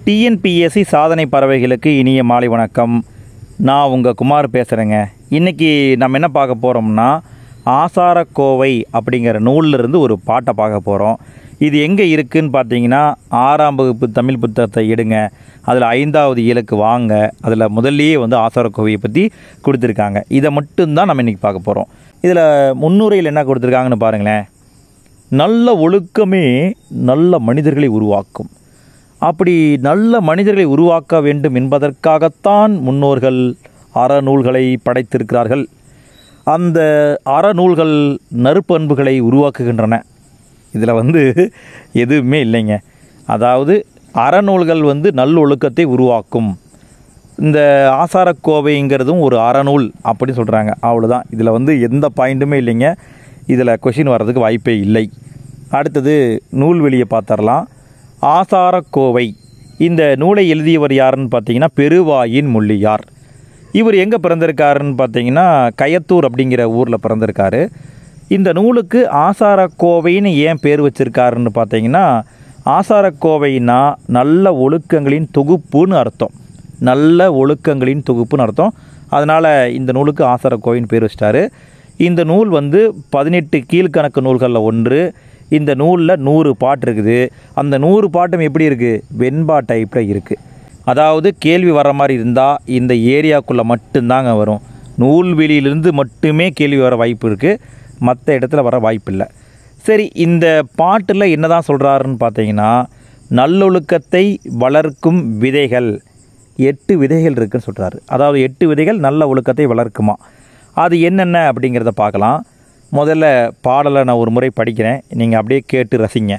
TNPSC சாதனை பறவைகளுக்கு இனிய மாலை வணக்கம் நான் உங்கள் குமார் பேசுகிறேங்க இன்றைக்கி நம்ம என்ன பார்க்க போகிறோம்னா ஆசாரக்கோவை அப்படிங்கிற நூல்ல இருந்து ஒரு பாட்டை பார்க்க போகிறோம் இது எங்கே இருக்குன்னு பார்த்தீங்கன்னா ஆறாம் வகுப்பு தமிழ் புத்தகத்தை எடுங்க அதில் ஐந்தாவது இலக்கு வாங்க அதில் முதல்லயே வந்து ஆசாரக்கோவையை பற்றி கொடுத்துருக்காங்க இதை மட்டும்தான் நம்ம இன்றைக்கி பார்க்க போகிறோம் இதில் முன்னுரையில் என்ன கொடுத்துருக்காங்கன்னு பாருங்களேன் நல்ல ஒழுக்கமே நல்ல மனிதர்களை உருவாக்கும் அப்படி நல்ல மனிதர்களை உருவாக்க வேண்டும் என்பதற்காகத்தான் முன்னோர்கள் அறநூல்களை படைத்திருக்கிறார்கள் அந்த அறநூல்கள் நற்பண்புகளை உருவாக்குகின்றன இதில் வந்து எதுவுமே இல்லைங்க அதாவது அறநூல்கள் வந்து நல்லொழுக்கத்தை உருவாக்கும் இந்த ஆசாரக்கோவைங்கிறதும் ஒரு அறநூல் அப்படின்னு சொல்கிறாங்க அவ்வளோதான் இதில் வந்து எந்த பாயிண்ட்டுமே இல்லைங்க இதில் கொஷின் வர்றதுக்கு வாய்ப்பே இல்லை அடுத்தது நூல்வெளியை பார்த்துடலாம் ஆசாரக்கோவை இந்த நூலை எழுதியவர் யாருன்னு பார்த்தீங்கன்னா பெருவாயின் முள்ளியார் இவர் எங்கே பிறந்திருக்காருன்னு பார்த்தீங்கன்னா கயத்தூர் அப்படிங்கிற ஊரில் பிறந்திருக்காரு இந்த நூலுக்கு ஆசாரக்கோவைன்னு ஏன் பேர் வச்சிருக்காருன்னு பார்த்தீங்கன்னா ஆசாரக்கோவைனா நல்ல ஒழுக்கங்களின் தொகுப்புன்னு அர்த்தம் நல்ல ஒழுக்கங்களின் தொகுப்புன்னு அர்த்தம் அதனால் இந்த நூலுக்கு ஆசாரக்கோவைன்னு பேர் வச்சிட்டாரு இந்த நூல் வந்து பதினெட்டு கீழ்கணக்கு நூல்களில் ஒன்று இந்த நூலில் நூறு பாட்டு இருக்குது அந்த நூறு பாட்டும் எப்படி இருக்குது வெண்பா டைப்பில் இருக்குது அதாவது கேள்வி வர மாதிரி இருந்தால் இந்த ஏரியாக்குள்ளே மட்டும்தாங்க வரும் நூல்வெளியிலிருந்து மட்டுமே கேள்வி வர வாய்ப்பு இருக்குது மற்ற இடத்துல வர வாய்ப்பு இல்லை சரி இந்த பாட்டில் என்ன தான் சொல்கிறாருன்னு பார்த்தீங்கன்னா நல்லொழுக்கத்தை வளர்க்கும் விதைகள் எட்டு விதைகள் இருக்குன்னு சொல்கிறாரு அதாவது எட்டு விதைகள் நல்ல ஒழுக்கத்தை வளர்க்குமா அது என்னென்ன அப்படிங்கிறத பார்க்கலாம் முதல்ல பாடலை நான் ஒரு முறை படிக்கிறேன் நீங்கள் அப்படியே கேட்டு ரசிங்க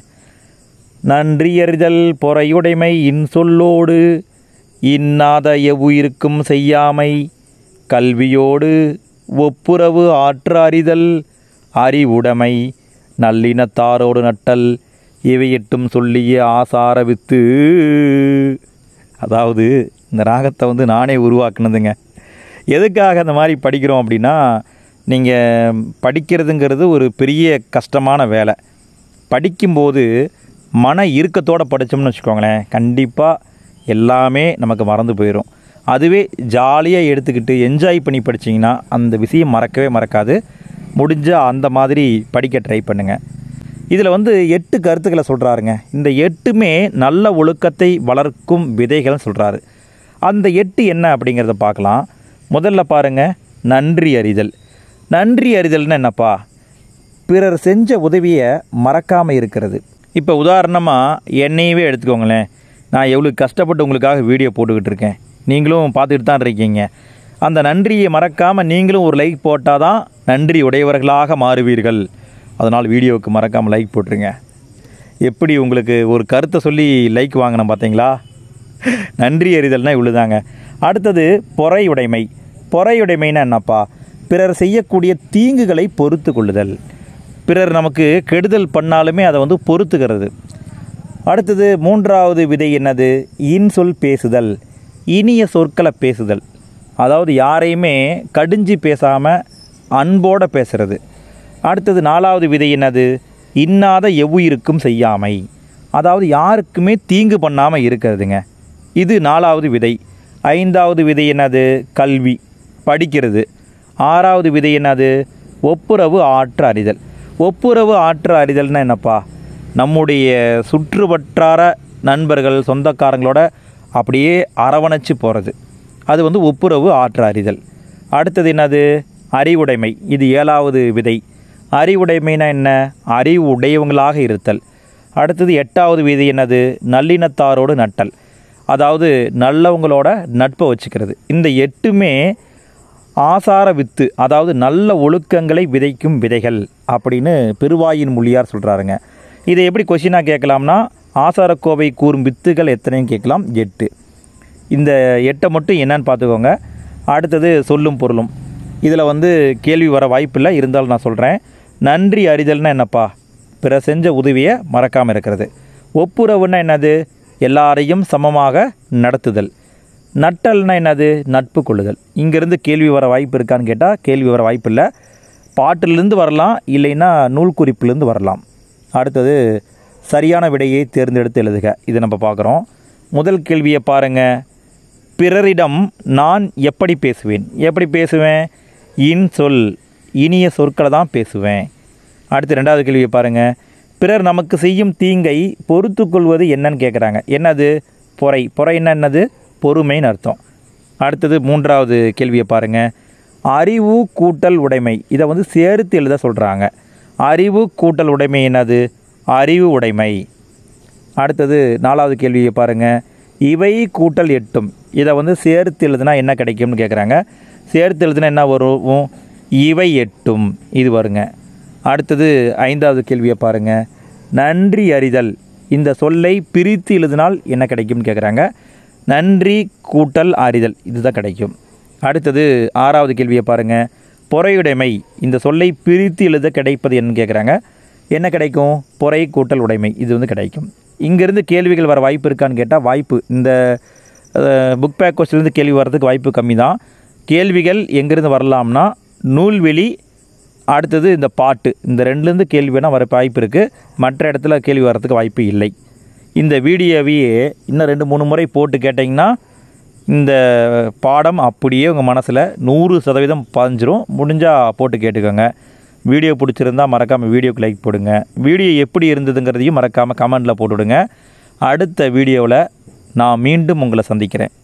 நன்றியறிதல் பொறையுடைமை இன்சொல்லோடு இன்னாத எவ்வுயிருக்கும் செய்யாமை கல்வியோடு ஒப்புரவு ஆற்ற அறிதல் அறிவுடைமை நல்லினத்தாரோடு நட்டல் இவையிட்டும் சொல்லிய ஆசார வித்து அதாவது இந்த ராகத்தை வந்து நானே உருவாக்குனதுங்க எதுக்காக அந்த மாதிரி படிக்கிறோம் அப்படின்னா நீங்கள் படிக்கிறதுங்கிறது ஒரு பெரிய கஷ்டமான வேலை படிக்கும்போது மன இறுக்கத்தோடு படித்தோம்னு வச்சுக்கோங்களேன் கண்டிப்பாக எல்லாமே நமக்கு மறந்து போயிடும் அதுவே ஜாலியாக எடுத்துக்கிட்டு என்ஜாய் பண்ணி படிச்சிங்கன்னா அந்த விஷயம் மறக்கவே மறக்காது முடிஞ்ச அந்த மாதிரி படிக்க ட்ரை பண்ணுங்கள் இதில் வந்து எட்டு கருத்துக்களை சொல்கிறாருங்க இந்த எட்டுமே நல்ல ஒழுக்கத்தை வளர்க்கும் விதைகள்னு சொல்கிறாரு அந்த எட்டு என்ன அப்படிங்கிறத பார்க்கலாம் முதல்ல பாருங்கள் நன்றி அறிதல் நன்றி அறிதல்னு என்னப்பா பிறர் செஞ்ச உதவியை மறக்காமல் இருக்கிறது இப்போ உதாரணமாக என்னையவே எடுத்துக்கோங்களேன் நான் எவ்வளோ கஷ்டப்பட்டு உங்களுக்காக வீடியோ போட்டுக்கிட்டு இருக்கேன் நீங்களும் பார்த்துக்கிட்டு தான் இருக்கீங்க அந்த நன்றியை மறக்காமல் நீங்களும் ஒரு லைக் போட்டால் தான் நன்றி உடையவர்களாக மாறுவீர்கள் அதனால் வீடியோவுக்கு மறக்காமல் லைக் போட்டுருங்க எப்படி உங்களுக்கு ஒரு கருத்தை சொல்லி லைக் வாங்கினேன் பார்த்தீங்களா நன்றி அறிதல்னா இவ்வளோதாங்க அடுத்தது பொறையுடைமை பொறையுடைமைன்னா என்னப்பா பிறர் செய்யக்கூடிய தீங்குகளை பொறுத்து கொள்ளுதல் பிறர் நமக்கு கெடுதல் பண்ணாலுமே அதை வந்து பொறுத்துக்கிறது அடுத்தது மூன்றாவது விதை என்னது இன்சொல் பேசுதல் இனிய சொற்களை பேசுதல் அதாவது யாரையுமே கடிஞ்சு பேசாமல் அன்போடு பேசுறது அடுத்தது நாலாவது விதை என்னது இன்னாத எவ்வுயிருக்கும் செய்யாமை அதாவது யாருக்குமே தீங்கு பண்ணாமல் இருக்கிறதுங்க இது நாலாவது விதை ஐந்தாவது விதை என்னது கல்வி படிக்கிறது ஆறாவது விதை என்னது ஒப்புரவு ஆற்ற அறிதல் ஒப்புரவு ஆற்ற அறிதல்னா என்னப்பா நம்முடைய சுற்றுவட்டார நண்பர்கள் சொந்தக்காரங்களோட அப்படியே அரவணைச்சு போகிறது அது வந்து ஒப்புரவு ஆற்ற அறிதல் அடுத்தது என்னது அறிவுடைமை இது ஏழாவது விதை அறிவுடைமைனா என்ன அறிவு உடையவங்களாக இருத்தல் அடுத்தது எட்டாவது விதை என்னது நல்லினத்தாரோடு நட்டல் அதாவது நல்லவங்களோட நட்பை வச்சுக்கிறது இந்த எட்டுமே ஆசார வித்து அதாவது நல்ல ஒழுக்கங்களை விதைக்கும் விதைகள் அப்படின்னு பெருவாயின் மொழியார் சொல்கிறாருங்க இதை எப்படி கொஷினாக கேட்கலாம்னா ஆசாரக்கோவை கூறும் வித்துகள் எத்தனையும் கேட்கலாம் எட்டு இந்த எட்டை மட்டும் என்னன்னு பார்த்துக்கோங்க அடுத்தது சொல்லும் பொருளும் இதில் வந்து கேள்வி வர வாய்ப்பில்லை இருந்தாலும் நான் சொல்கிறேன் நன்றி அறிதல்னா என்னப்பா பிற செஞ்ச உதவியை மறக்காமல் இருக்கிறது ஒப்புரவுன்னா என்னது எல்லாரையும் சமமாக நடத்துதல் நட்டல்னா என்னது நட்பு கொள்ளுதல் இங்கேருந்து கேள்வி வர வாய்ப்பு இருக்கான்னு கேட்டால் கேள்வி வர வாய்ப்பு இல்லை பாட்டிலிருந்து வரலாம் இல்லைன்னா நூல் குறிப்பிலிருந்து வரலாம் அடுத்தது சரியான விடையை தேர்ந்தெடுத்து எழுதுக இது நம்ம பார்க்குறோம் முதல் கேள்வியை பாருங்கள் பிறரிடம் நான் எப்படி பேசுவேன் எப்படி பேசுவேன் இன் சொல் இனிய சொற்களை தான் பேசுவேன் அடுத்து ரெண்டாவது கேள்வியை பாருங்கள் பிறர் நமக்கு செய்யும் தீங்கை பொறுத்து கொள்வது என்னன்னு கேட்குறாங்க என்னது பொறை பொறைன்னா என்னது பொறுமைன்னு அர்த்தம் அடுத்தது மூன்றாவது கேள்வியை பாருங்கள் அறிவு கூட்டல் உடைமை இதை வந்து சேர்த்து எழுத சொல்கிறாங்க அறிவு கூட்டல் உடைமை என்னது அறிவு உடைமை அடுத்தது நாலாவது கேள்வியை பாருங்கள் இவை கூட்டல் எட்டும் இதை வந்து சேர்த்து எழுதுனா என்ன கிடைக்கும்னு கேட்குறாங்க சேர்த்து எழுதுனா என்ன வரும் இவை எட்டும் இது வருங்க அடுத்தது ஐந்தாவது கேள்வியை பாருங்கள் நன்றி அறிதல் இந்த சொல்லை பிரித்து எழுதினால் என்ன கிடைக்கும்னு கேட்குறாங்க நன்றி கூட்டல் அறிதல் இதுதான் கிடைக்கும் அடுத்தது ஆறாவது கேள்வியை பாருங்கள் பொறையுடைமை இந்த சொல்லை பிரித்து எழுத கிடைப்பது என்னன்னு கேட்குறாங்க என்ன கிடைக்கும் பொறை கூட்டல் உடைமை இது வந்து கிடைக்கும் இங்கேருந்து கேள்விகள் வர வாய்ப்பு இருக்கான்னு கேட்டால் வாய்ப்பு இந்த புக் பேக் கொஸ்டின்லேருந்து கேள்வி வர்றதுக்கு வாய்ப்பு கம்மி தான் கேள்விகள் எங்கேருந்து வரலாம்னா நூல்வெளி அடுத்தது இந்த பாட்டு இந்த ரெண்டுலேருந்து கேள்வி வேணால் வர வாய்ப்பு இருக்குது மற்ற இடத்துல கேள்வி வர்றதுக்கு வாய்ப்பு இல்லை இந்த வீடியோவையே இன்னும் ரெண்டு மூணு முறை போட்டு கேட்டிங்கன்னா இந்த பாடம் அப்படியே உங்கள் மனசில் நூறு சதவீதம் பதிஞ்சிரும் முடிஞ்சால் போட்டு கேட்டுக்கோங்க வீடியோ பிடிச்சிருந்தா மறக்காமல் வீடியோக்கு லைக் போடுங்க வீடியோ எப்படி இருந்ததுங்கிறதையும் மறக்காமல் கமெண்டில் போட்டுவிடுங்க அடுத்த வீடியோவில் நான் மீண்டும் உங்களை சந்திக்கிறேன்